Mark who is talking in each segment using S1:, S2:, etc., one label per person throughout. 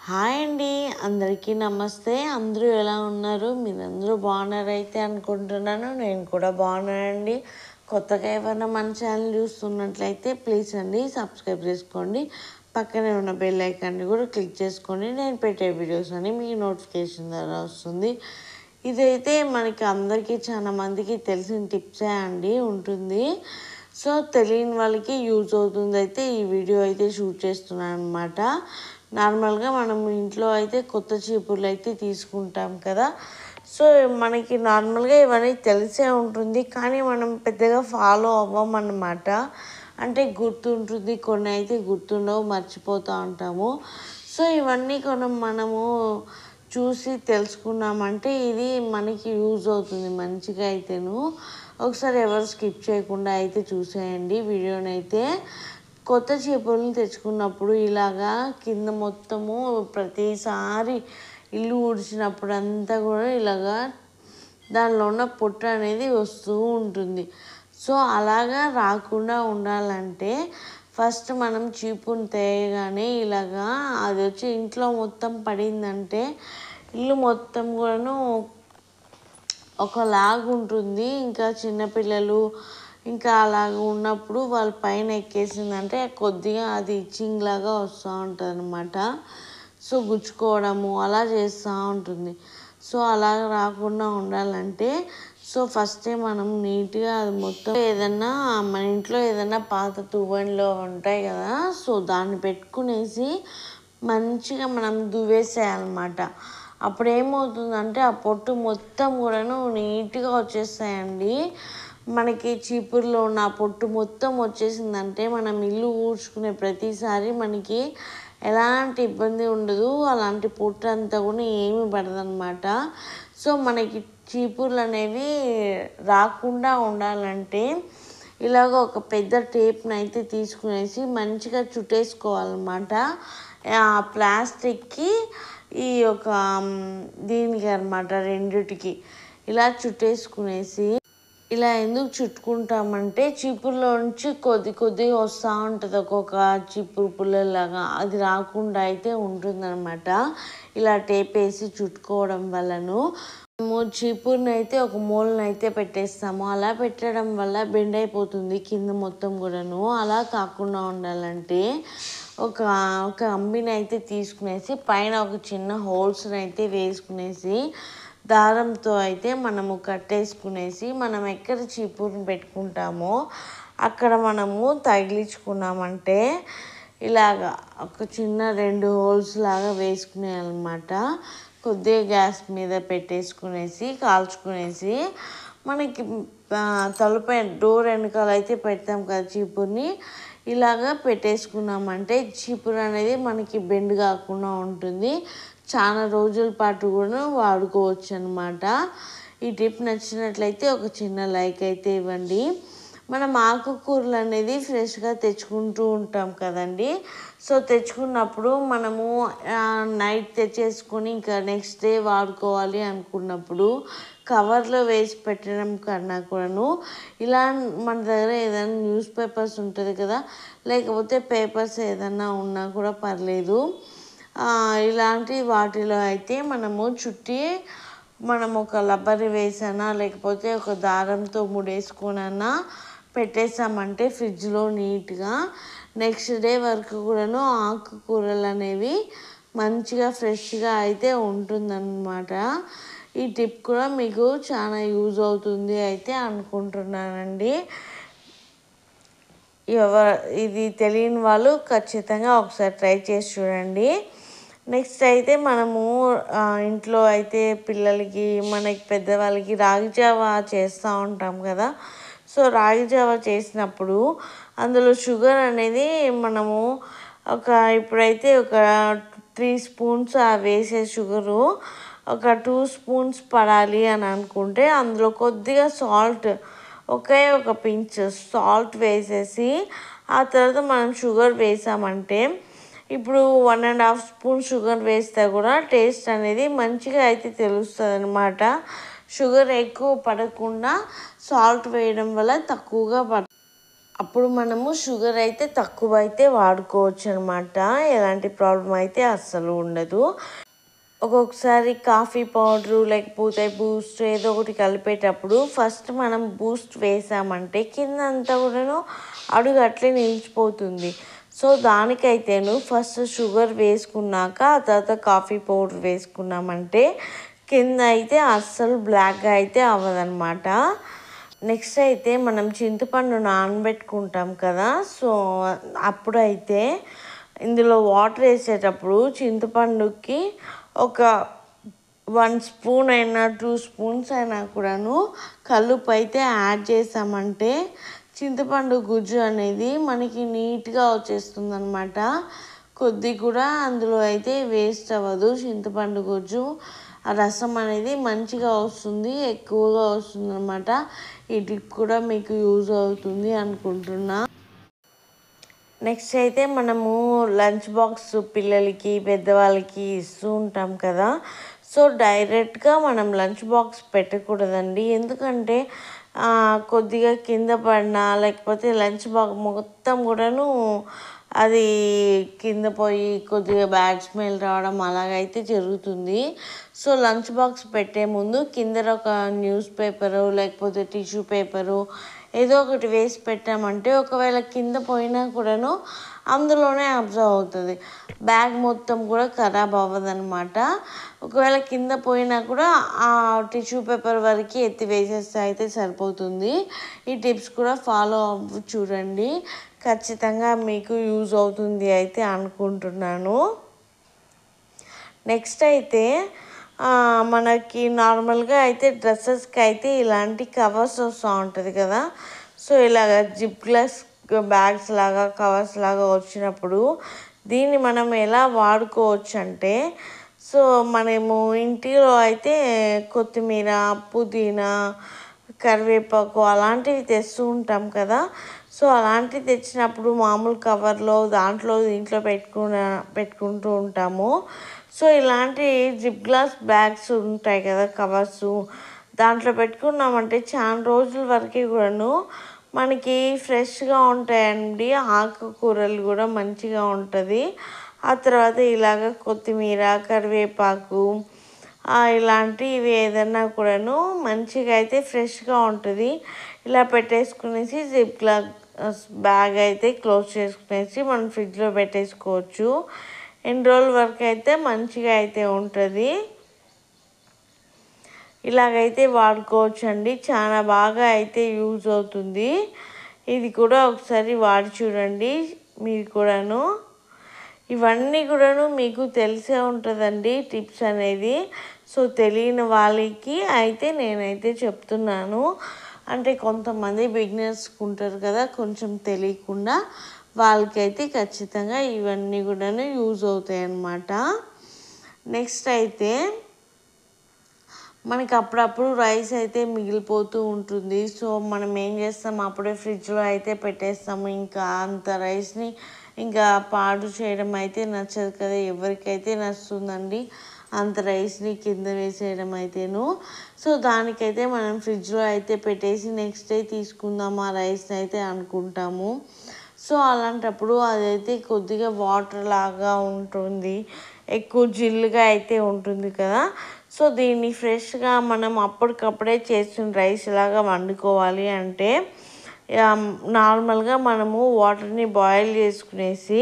S1: hi అండి అందరికీ నమస్తే అందరూ ఎలా ఉన్నారు మీరందరూ బాగున్నారైతే అనుకుంటున్నాను నేను కూడా బాగున్నానండి కొత్తగా ఎవరైనా మన ఛానల్ చూస్తున్నట్లయితే ప్లీజ్ అండి సబ్స్క్రైబ్ చేసుకోండి పక్కనే ఉన్న బెల్ ఐకాన్ని కూడా క్లిక్ చేసుకోండి నేను పెట్టే వీడియోస్ అని మీకు నోటిఫికేషన్ ద్వారా వస్తుంది ఇదైతే మనకి అందరికీ చాలా మందికి తెలిసిన టిప్సే అండి ఉంటుంది సో తెలియని వాళ్ళకి యూజ్ అవుతుంది అయితే ఈ వీడియో అయితే షూట్ చేస్తున్నాను అనమాట నార్మల్గా మనం ఇంట్లో అయితే కొత్త చీపుర్లు అయితే తీసుకుంటాం కదా సో మనకి నార్మల్గా ఇవన్నీ తెలిసే ఉంటుంది కానీ మనం పెద్దగా ఫాలో అవ్వం అన్నమాట అంటే గుర్తుంటుంది కొన్ని అయితే గుర్తుండవు మర్చిపోతూ ఉంటాము సో ఇవన్నీ కొన్ని మనము చూసి తెలుసుకున్నామంటే ఇది మనకి యూజ్ అవుతుంది మంచిగా అయితేను ఒకసారి ఎవరు స్కిప్ చేయకుండా అయితే చూసేయండి వీడియోని అయితే కొత్త చీపుర్లు తెచ్చుకున్నప్పుడు ఇలాగా కింద మొత్తము ప్రతిసారి ఇల్లు ఊడ్చినప్పుడు అంతా కూడా ఇలాగా దానిలో ఉన్న పొట్టు అనేది వస్తూ ఉంటుంది సో అలాగా రాకుండా ఉండాలంటే ఫస్ట్ మనం చీపుని తేయగానే ఇలాగా అది వచ్చి ఇంట్లో మొత్తం పడిందంటే ఇల్లు మొత్తం కూడాను ఒకలాగా ఉంటుంది ఇంకా చిన్నపిల్లలు ఇంకా అలాగ ఉన్నప్పుడు వాళ్ళ పైన ఎక్కేసిందంటే కొద్దిగా అది ఇచ్చింగ్ లాగా వస్తూ ఉంటుంది అనమాట సో గుచ్చుకోవడము అలా చేస్తూ ఉంటుంది సో అలా రాకుండా ఉండాలంటే సో ఫస్టే మనం నీట్గా అది మొత్తం ఏదన్నా మన ఇంట్లో ఏదన్నా పాత తువ్వెనలో ఉంటాయి కదా సో దాన్ని పెట్టుకునేసి మంచిగా మనం దువ్వేసేయాలన్నమాట అప్పుడు ఏమవుతుందంటే ఆ పొట్టు మొత్తం కూడాను నీట్గా వచ్చేస్తాయండి మనకి చీపుర్లో ఉన్న ఆ పొట్టు మొత్తం వచ్చేసిందంటే మనం ఇల్లు ఊడ్చుకునే ప్రతిసారి మనకి ఎలాంటి ఇబ్బంది ఉండదు అలాంటి పొట్టు అంతా కూడా ఏమి పడదనమాట సో మనకి చీపుర్లు అనేవి రాకుండా ఉండాలంటే ఇలాగ ఒక పెద్ద టేప్ని అయితే తీసుకునేసి మంచిగా చుట్టేసుకోవాలన్నమాట ఆ ప్లాస్టిక్కి ఈ యొక్క దీనికి అనమాట రెండిటికి ఇలా చుట్టేసుకునేసి ఇలా ఎందుకు చుట్టుకుంటామంటే చీపుర్లో నుంచి కొద్ది కొద్దిగా వస్తూ ఉంటుంది ఒక్కొక్క చీపురు పుల్లలాగా అది రాకుండా అయితే ఉంటుందన్నమాట ఇలా టేప్ వేసి చుట్టుకోవడం వల్లను మేము చీపుర్ని అయితే ఒక మూలను అయితే పెట్టేస్తాము అలా పెట్టడం వల్ల బెండ్ అయిపోతుంది కింద మొత్తం కూడాను అలా కాకుండా ఉండాలంటే ఒక ఒక అంబిని అయితే తీసుకునేసి పైన ఒక చిన్న హోల్స్ని అయితే వేసుకునేసి దారంతో అయితే మనము కట్టేసుకునేసి మనం ఎక్కడ చీపురుని పెట్టుకుంటామో అక్కడ మనము తగిలించుకున్నామంటే ఇలాగా ఒక చిన్న రెండు హోల్స్ లాగా వేసుకునేయాలన్నమాట కొద్దిగా గ్యాస్ మీద పెట్టేసుకునేసి కాల్చుకునేసి మనకి తలుపు డోర్ వెనకాల అయితే పెడతాం కదా చీపుర్ని ఇలాగా పెట్టేసుకున్నామంటే చీపురు అనేది మనకి బెండ్ కాకుండా ఉంటుంది చాలా రోజుల పాటు కూడా వాడుకోవచ్చు అనమాట ఈ టిప్ నచ్చినట్లయితే ఒక చిన్న లైక్ అయితే ఇవ్వండి మనం ఆకుకూరలు అనేది ఫ్రెష్గా తెచ్చుకుంటూ ఉంటాం కదండి సో తెచ్చుకున్నప్పుడు మనము నైట్ తెచ్చేసుకొని ఇంకా నెక్స్ట్ డే వాడుకోవాలి అనుకున్నప్పుడు కవర్లో వేసి పెట్టడం కన్నా కూడాను ఇలా మన దగ్గర ఏదైనా న్యూస్ పేపర్స్ ఉంటుంది కదా లేకపోతే పేపర్స్ ఏదైనా ఉన్నా కూడా పర్లేదు ఇలాంటి వాటిలో అయితే మనము చుట్టి మనం ఒక లబ్బరి వేసానా లేకపోతే ఒక దారంతో ముడేసుకొనన్నా పెట్టేసామంటే ఫ్రిడ్జ్లో నీట్గా నెక్స్ట్ డే వరకు కూడాను ఆకుకూరలు అనేవి మంచిగా ఫ్రెష్గా అయితే ఉంటుందన్నమాట ఈ టిప్ కూడా మీకు చాలా యూజ్ అవుతుంది అయితే అనుకుంటున్నానండి ఎవరు ఇది తెలియని వాళ్ళు ఖచ్చితంగా ఒకసారి ట్రై చేసి చూడండి నెక్స్ట్ అయితే మనము ఇంట్లో అయితే పిల్లలకి మనకి పెద్దవాళ్ళకి రాగి జావ చేస్తూ ఉంటాం కదా సో రాగి జావ చేసినప్పుడు అందులో షుగర్ అనేది మనము ఒక ఇప్పుడైతే ఒక త్రీ స్పూన్స్ వేసే షుగరు ఒక టూ స్పూన్స్ పడాలి అని అనుకుంటే అందులో కొద్దిగా సాల్ట్ ఒకే ఒక పించ్ సాల్ట్ వేసేసి ఆ తర్వాత మనం షుగర్ వేసామంటే ఇప్పుడు one and half spoon sugar వేస్తే కూడా టేస్ట్ అనేది మంచిగా అయితే తెలుస్తుంది అనమాట షుగర్ ఎక్కువ పడకుండా సాల్ట్ వేయడం వల్ల తక్కువగా పడ అప్పుడు మనము షుగర్ అయితే తక్కువ అయితే వాడుకోవచ్చు అనమాట ఎలాంటి ప్రాబ్లం అయితే అస్సలు ఉండదు ఒక్కొక్కసారి కాఫీ పౌడరు లేకపోతే బూస్ట్ ఏదో ఒకటి కలిపేటప్పుడు ఫస్ట్ మనం బూస్ట్ వేసామంటే కింద అంతా కూడాను అడుగు అట్లే నిలిచిపోతుంది సో దానికైతేను ఫస్ట్ షుగర్ వేసుకున్నాక ఆ తర్వాత కాఫీ పౌడర్ వేసుకున్నామంటే కింద అయితే అస్సలు బ్లాక్గా అయితే అవ్వదన్నమాట నెక్స్ట్ అయితే మనం చింతపండు నానబెట్టుకుంటాం కదా సో అప్పుడైతే ఇందులో వాటర్ వేసేటప్పుడు చింతపండుకి ఒక వన్ స్పూన్ అయినా టూ స్పూన్స్ అయినా కూడాను కల్లుపు అయితే యాడ్ చేసామంటే చింతపండు గుజ్జు అనేది మనకి నీట్గా వచ్చేస్తుంది అనమాట కొద్ది కూడా అందులో అయితే వేస్ట్ అవ్వదు చింతపండు గుజ్జు ఆ రసం అనేది మంచిగా వస్తుంది ఎక్కువగా వస్తుంది అనమాట ఈ టిప్ కూడా మీకు యూజ్ అవుతుంది అనుకుంటున్నా నెక్స్ట్ అయితే మనము లంచ్ బాక్స్ పిల్లలకి పెద్దవాళ్ళకి ఇస్తూ ఉంటాం కదా సో డైరెక్ట్గా మనం లంచ్ బాక్స్ పెట్టకూడదండి ఎందుకంటే ఆ, కొద్దిగా కింద పడినా లేకపోతే లంచ్ బాక్స్ మొత్తం కూడాను అది కింద పోయి కొద్దిగా బ్యాడ్ స్మెల్ రావడం అలాగైతే జరుగుతుంది సో లంచ్ బాక్స్ పెట్టే ముందు కింద ఒక న్యూస్ పేపరు లేకపోతే టిష్యూ పేపరు ఏదో ఒకటి వేసి పెట్టామంటే ఒకవేళ కింద పోయినా కూడాను అందులోనే అబ్జర్వ్ అవుతుంది బ్యాగ్ మొత్తం కూడా ఖరాబ్ అవ్వదన్నమాట ఒకవేళ కింద పోయినా కూడా ఆ టిష్యూ పేపర్ వరకు ఎత్తి వేసేస్తే అయితే సరిపోతుంది ఈ టిప్స్ కూడా ఫాలో అవ్వ చూడండి ఖచ్చితంగా మీకు యూజ్ అవుతుంది అయితే అనుకుంటున్నాను నెక్స్ట్ అయితే ఆ, మనకి నార్మల్గా అయితే డ్రెస్సెస్కి అయితే ఇలాంటి కవర్స్ వస్తూ ఉంటుంది కదా సో ఇలాగ జిప్ గ్లాస్ బ్యాగ్స్ లాగా కవర్స్ లాగా వచ్చినప్పుడు దీన్ని మనం ఎలా వాడుకోవచ్చు అంటే సో మనము ఇంటిలో అయితే కొత్తిమీర పుదీనా కరివేపాకు అలాంటివి తెస్తూ ఉంటాం కదా సో అలాంటివి తెచ్చినప్పుడు మామూలు కవర్లో దాంట్లో దీంట్లో పెట్టుకున్న పెట్టుకుంటూ ఉంటాము సో ఇలాంటి జిప్ గ్లాస్ బ్యాగ్స్ ఉంటాయి కదా కవర్స్ దాంట్లో పెట్టుకున్నామంటే చాలా రోజుల వరకు కూడాను మనకి ఫ్రెష్గా ఉంటాయండి ఆకుకూరలు కూడా మంచిగా ఉంటుంది ఆ తర్వాత ఇలాగ కొత్తిమీర కరివేపాకు ఆ, ఇలాంటివి ఏదన్నా కూడాను మంచిగా అయితే ఫ్రెష్గా ఉంటుంది ఇలా పెట్టేసుకునేసి జిప్ గ్లాస్ బ్యాగ్ అయితే క్లోజ్ చేసుకునేసి మనం ఫ్రిడ్జ్లో పెట్టేసుకోవచ్చు ఎన్ని రోజుల వరకు అయితే మంచిగా అయితే ఉంటుంది ఇలాగైతే వాడుకోవచ్చు అండి చాలా బాగా అయితే యూజ్ అవుతుంది ఇది కూడా ఒకసారి వాడి చూడండి మీరు కూడాను ఇవన్నీ కూడాను మీకు తెలిసే ఉంటుందండి టిప్స్ అనేది సో తెలియని వాళ్ళకి అయితే నేనైతే చెప్తున్నాను అంటే కొంతమంది బిగినర్స్ ఉంటారు కదా కొంచెం తెలియకుండా వాళ్ళకైతే ఖచ్చితంగా ఇవన్నీ కూడాను యూజ్ అవుతాయి అన్నమాట నెక్స్ట్ అయితే మనకి అప్పుడప్పుడు రైస్ అయితే మిగిలిపోతూ ఉంటుంది సో మనం ఏం చేస్తాం అప్పుడే ఫ్రిడ్జ్లో అయితే పెట్టేస్తాము ఇంకా అంత రైస్ని ఇంకా పాడు చేయడం అయితే నచ్చదు కదా ఎవరికైతే నచ్చుతుందండి అంత రైస్ని కింద వేసేయడం అయితేను సో దానికైతే మనం ఫ్రిడ్జ్లో అయితే పెట్టేసి నెక్స్ట్ డే తీసుకుందాం ఆ రైస్ని అయితే అనుకుంటాము సో అలాంటప్పుడు అదైతే కొద్దిగా వాటర్ లాగా ఉంటుంది ఎక్కువ జిల్లుగా అయితే ఉంటుంది కదా సో దీన్ని ఫ్రెష్గా మనం అప్పటికప్పుడే చేసిన రైస్ లాగా వండుకోవాలి అంటే ఆ, నార్మల్గా మనము వాటర్ని బాయిల్ చేసుకునేసి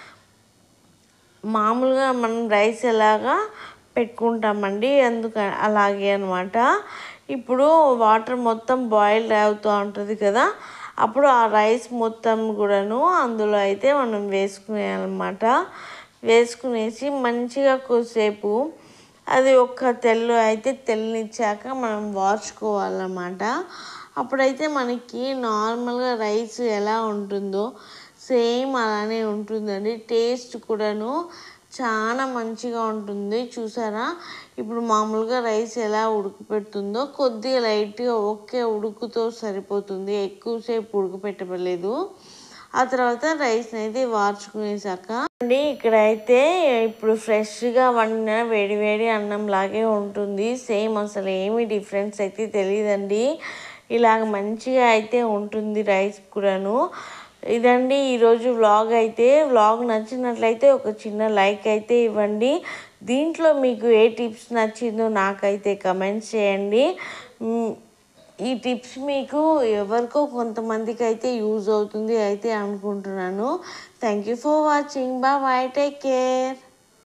S1: మామూలుగా మనం రైస్ ఎలాగా పెట్టుకుంటామండి అందుక అలాగే అనమాట ఇప్పుడు వాటర్ మొత్తం బాయిల్ అవుతూ ఉంటుంది కదా అప్పుడు ఆ రైస్ మొత్తం కూడాను అందులో అయితే మనం వేసుకునేయాలన్నమాట వేసుకునేసి మంచిగా కొద్దిసేపు అది ఒక్క తెల్లు అయితే తెల్లనిచ్చాక మనం వార్చుకోవాలన్నమాట అప్పుడైతే మనకి నార్మల్గా రైస్ ఎలా ఉంటుందో సేమ్ అలానే ఉంటుందండి టేస్ట్ కూడాను చాలా మంచిగా ఉంటుంది చూసారా ఇప్పుడు మామూలుగా రైస్ ఎలా ఉడకపెడుతుందో కొద్దిగా లైట్గా ఒకే ఉడుకుతో సరిపోతుంది ఎక్కువసేపు ఉడకపెట్టలేదు ఆ తర్వాత రైస్ని అయితే వార్చుకునేసాక అండి ఇక్కడైతే ఇప్పుడు ఫ్రెష్గా వండిన వేడి వేడి అన్నం లాగే ఉంటుంది సేమ్ అసలు ఏమీ డిఫరెన్స్ అయితే తెలియదండి ఇలాగ మంచిగా అయితే ఉంటుంది రైస్ కూడాను ఇదండి ఈరోజు వ్లాగ్ అయితే వ్లాగ్ నచ్చినట్లయితే ఒక చిన్న లైక్ అయితే ఇవ్వండి దీంట్లో మీకు ఏ టిప్స్ నచ్చిందో నాకైతే కమెంట్స్ చేయండి మ్, ఈ టిప్స్ మీకు ఎవరికో కొంతమందికి అయితే యూజ్ అవుతుంది అయితే అనుకుంటున్నాను thank you for watching bye take care